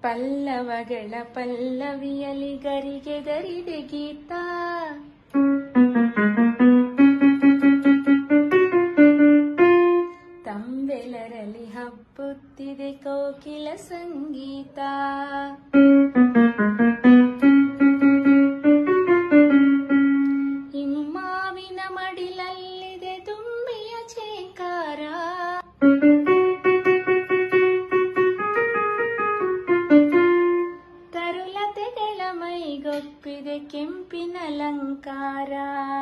ಪಲ್ಲವಗಳ ಪಲ್ಲವಿಯಲಿ ಗರಿಗೆ ಗರಿದೆ ಗೀತ ತಂಬೆಲರಲ್ಲಿ ಹಬ್ಬುತ್ತಿದೆ ಕೋಕಿಲ ಸಂಗೀತ ಹಿಮ್ಮಾವಿನ ಮಡಿಲಲ್ಲಿದೆ ತುಂಬಿಯ ಚೇಕಾರ ತರುಲತೆಗಳ ಮೈಗೊಪ್ಪಿದೆ ಕೆಂಪಿನ ಅಲಂಕಾರ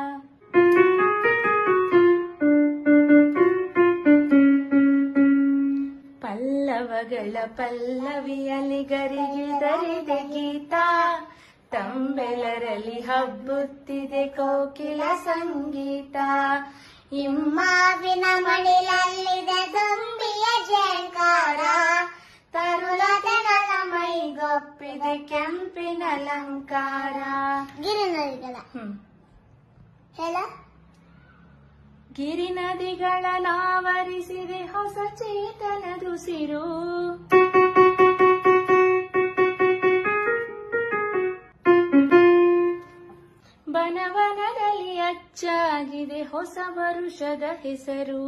ಪಲ್ಲವಗಳ ಪಲ್ಲವಿಯಲಿ ಗರಿಗಿದರಿದೆ ಗೀತ ತಂಬೆಲರಲ್ಲಿ ಹಬ್ಬುತ್ತಿದೆ ಕೋಕಿಲ ಸಂಗೀತ ಹಿಮ್ಮಾವಿನ ಮಡಿಲಲ್ಲಿದೆ ತುಂಬಿಯ ಜಯಕಾರ ತರುಲತೆಗಳ ಮೈಗೊಪ್ಪಿದೆ ಕೆಂಪಿನ ಅಲಂಕಾರ ಗಿರಿನದಿಗಳ ಹ್ಮ್ ಹೇಳ ಗಿರಿ ನದಿಗಳ ನಾವರಿಸಿದೆ ಹೊಸ ಚೇತನದುಸಿರು ಬನವನದಲ್ಲಿ ಅಚ್ಚಾಗಿದೆ ಹೊಸ ವರುಷದ ಹೆಸರು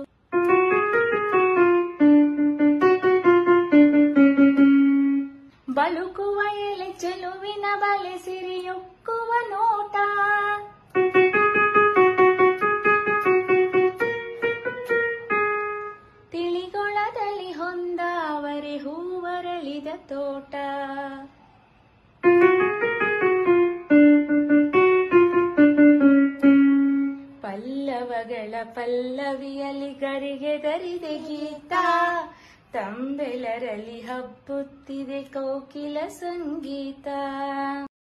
ಬಳುಕುವ ಎಲೆ ಚೆಲುವಿನ ಬಲೆ ಸಿರಿಯುಕ್ಕುವ ನೋಟ ತಿಳಿಗೊಳದಲ್ಲಿ ಹೊಂದಾವರೆ ಹೂವರಳಿದ ತೋಟ ಪಲ್ಲವಗಳ ಪಲ್ಲವಿಯಲ್ಲಿ ಗರಿಗೆ ಗರಿದೆ ಗೀತ ತಂಬೆಲರಲ್ಲಿ ಹಬ್ಬುತ್ತಿದೆ ಕೋಕಿಲ ಸಂಗೀತ